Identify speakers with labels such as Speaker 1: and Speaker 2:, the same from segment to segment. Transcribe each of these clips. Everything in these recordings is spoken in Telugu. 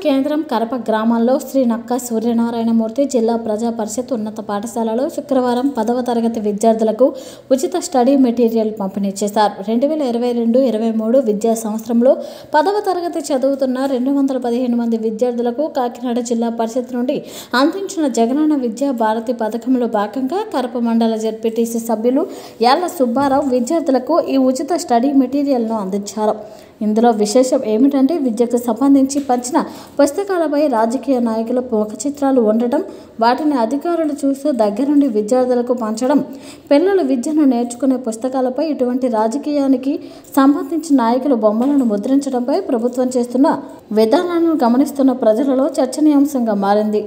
Speaker 1: కేంద్రం కరప గ్రామంలో శ్రీ నక్క సూర్యనారాయణమూర్తి జిల్లా ప్రజా పరిషత్ ఉన్నత పాఠశాలలో శుక్రవారం పదవ తరగతి విద్యార్థులకు ఉచిత స్టడీ మెటీరియల్ పంపిణీ చేశారు రెండు వేల ఇరవై రెండు ఇరవై మూడు విద్యా సంవత్సరంలో పదవ తరగతి చదువుతున్న రెండు వందల పదిహేను మంది విద్యార్థులకు కాకినాడ జిల్లా పరిషత్ నుండి అందించిన జగనన్న విద్యా భారతి పథకంలో భాగంగా కరప మండల జెడ్పీటీసీ సభ్యులు యాళ్ల సుబ్బారావు విద్యార్థులకు ఈ ఉచిత స్టడీ మెటీరియల్ను అందించారు ఇందులో విశేషం ఏమిటంటే విద్యకు సంబంధించి పంచిన పుస్తకాలపై రాజకీయ నాయకుల ముఖ చిత్రాలు ఉండటం వాటిని అధికారులు చూస్తూ దగ్గరుండి విద్యార్థులకు పంచడం పిల్లలు విద్యను నేర్చుకునే పుస్తకాలపై ఇటువంటి రాజకీయానికి సంబంధించిన నాయకుల బొమ్మలను ముద్రించడంపై ప్రభుత్వం చేస్తున్న విధానాలను గమనిస్తున్న ప్రజలలో చర్చనీయాంశంగా మారింది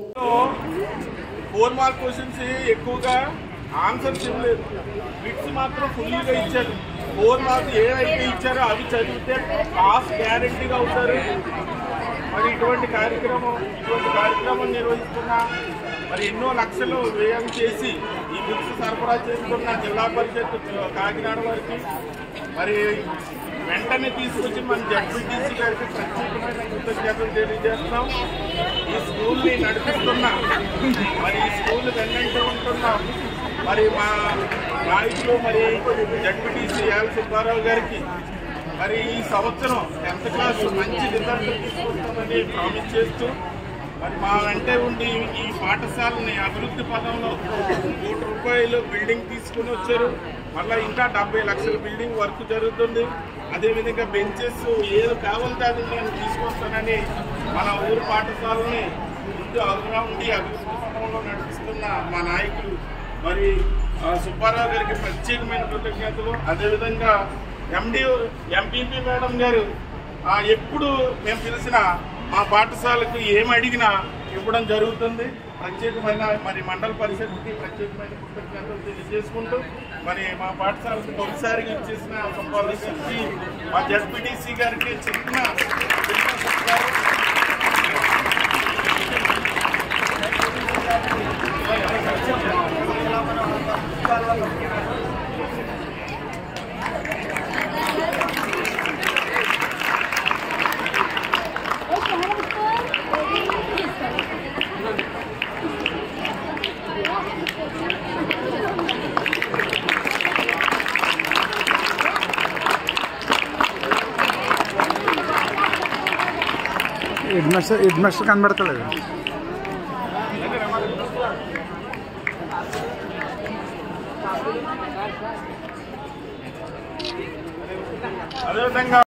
Speaker 2: ఫోర్ మార్క్ క్వశ్చన్స్ ఎక్కువగా ఆన్సర్స్ ఇవ్వలేదు బిట్స్ మాత్రం ఫుల్గా ఇచ్చారు ఫోర్ మార్క్ ఏవైతే ఇచ్చారో అవి చదివితే పాస్ గ్యారంటీగా అవుతారు మరి ఇటువంటి కార్యక్రమం ఇటువంటి కార్యక్రమం నిర్వహిస్తున్న మరి ఎన్నో లక్షలు వ్యయం చేసి ఈ బుక్స్ సరఫరా చేస్తున్న జిల్లా పరిషత్ కాకినాడ వారికి మరి వెంటనే తీసుకొచ్చి మన జడ్పీటీసీ గారికి ప్రత్యేకమైన కృతజ్ఞతలు తెలియజేస్తున్నాం ఈ స్కూల్ని నడిపిస్తున్న మరి ఈ స్కూల్ వెన్నంటే ఉంటున్న మరి మా నాయకులు మరి జడ్పీటీసీ ఎల్ సుబ్బారావు గారికి మరి ఈ సంవత్సరం టెన్త్ క్లాస్ మంచి రిజల్ట్ తీసుకొస్తామని ప్రామిస్ చేస్తూ మరి మా వెంటే ఉండి ఈ పాఠశాలని అభివృద్ధి పదంలో కోటి రూపాయలు బిల్డింగ్ తీసుకుని వచ్చారు మళ్ళీ ఇంకా డెబ్బై లక్షల బిల్డింగ్ వర్క్ జరుగుతుంది అదేవిధంగా బెంచెస్ ఏది కావాలంటే అది నేను తీసుకొస్తానని మన ఊరు పాఠశాలని ముందు అదుగా ఉండి అభివృద్ధి పదంలో నడిపిస్తున్న మా నాయకులు మరి ఆ, సుబ్బారావు గారికి ప్రత్యేకమైన కృతజ్ఞతలు అదేవిధంగా ఎండి ఎంపీపీ మేడం గారు ఆ, ఎప్పుడు మేము పిలిచిన మా పాఠశాలకు ఏమి అడిగినా ఇవ్వడం జరుగుతుంది ప్రత్యేకమైన మరి మండల పరిషత్కి ప్రత్యేకమైన కృతజ్ఞతలు తెలియజేసుకుంటూ మరి మా పాఠశాలకు తొలిసారిగా ఇచ్చేసిన సుబ్బారావు గారికి మా జడ్పీటీసీ గారికి చిన్న చిన్న సత్కారం.
Speaker 3: ఇడ్మెస్ ఇడ్మెస్ కనబడతలేదు
Speaker 2: అదేవిధంగా